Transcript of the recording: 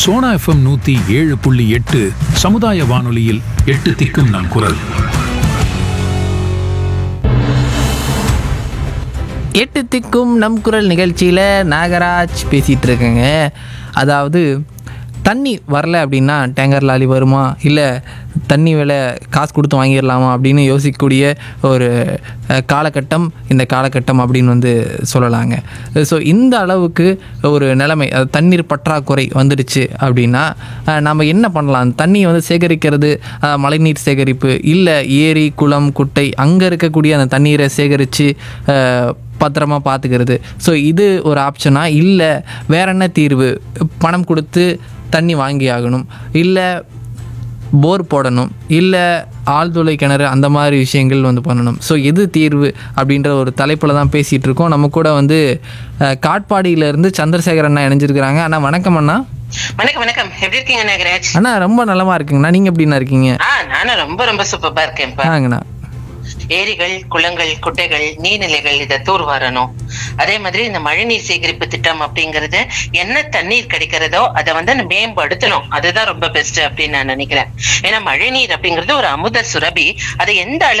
Sona FM நூத்தி ஏழு புள்ளி எட்டு சமுதாய வானொலியில் எட்டு திக்கும் நம் குரல் எட்டு திக்கும் நம் குரல் நிகழ்ச்சியில் நாகராஜ் பேசிகிட்டு இருக்கேங்க அதாவது தண்ணி வரல அப்படின்னா டேங்கர் லாரி வருமா இல்லை தண்ணி விலை காசு கொடுத்து வாங்கிடலாமா அப்படின்னு யோசிக்கக்கூடிய ஒரு அஹ், காலகட்டம் இந்த காலகட்டம் அப்படின்னு வந்து சொல்லலாங்க ஸோ இந்த அளவுக்கு ஒரு நிலைமை அது தண்ணீர் பற்றாக்குறை வந்துடுச்சு அப்படின்னா அஹ், நம்ம என்ன பண்ணலாம் தண்ணியை வந்து சேகரிக்கிறது அஹ், மழைநீர் சேகரிப்பு இல்லை ஏரி குளம் குட்டை அங்கே இருக்கக்கூடிய அந்த தண்ணீரை சேகரித்து பத்திரமா பார்த்துக்கிறது ஸோ இது ஒரு ஆப்ஷனா இல்லை வேற என்ன தீர்வு பணம் கொடுத்து தண்ணி வாங்கி ஆகணும் இல்லை போர் போடணும் இல்லை ஆழ்துளை கிணறு அந்த மாதிரி விஷயங்கள் வந்து பண்ணணும் ஸோ எது தீர்வு அப்படின்ற ஒரு தலைப்பில் தான் பேசிகிட்டு இருக்கோம் நம்ம கூட வந்து அஹ், காட்பாடியிலேருந்து சந்திரசேகர் அண்ணா இணைஞ்சிருக்கிறாங்க அண்ணா வணக்கம் அண்ணா வணக்கம் வணக்கம் எப்படி இருக்கீங்க நாகராஜ் அண்ணா ரொம்ப நலமா இருக்குங்கண்ணா நீங்கள் எப்படிண்ணா இருக்கீங்க ஆ நானும் ரொம்ப ரொம்ப சூப்பரா இருக்கேன்ப்பா ஆங்கண்ணா ஏரிகள் குளங்கள் குட்டைகள் நீர்நிலைகள் இதை தூர்வாரணும் அதே மாதிரி இந்த மழைநீர் சேகரிப்பு திட்டம் அப்படிங்கறது என்ன தண்ணீர் கிடைக்கிறதோ அதை வந்து மேம்படுத்தணும் அதுதான் ரொம்ப பெஸ்ட் அப்படின்னு நான் நினைக்கிறேன் ஏன்னா மழைநீர் அப்படிங்கிறது ஒரு அமுத சுரபி அதை எந்த அளவு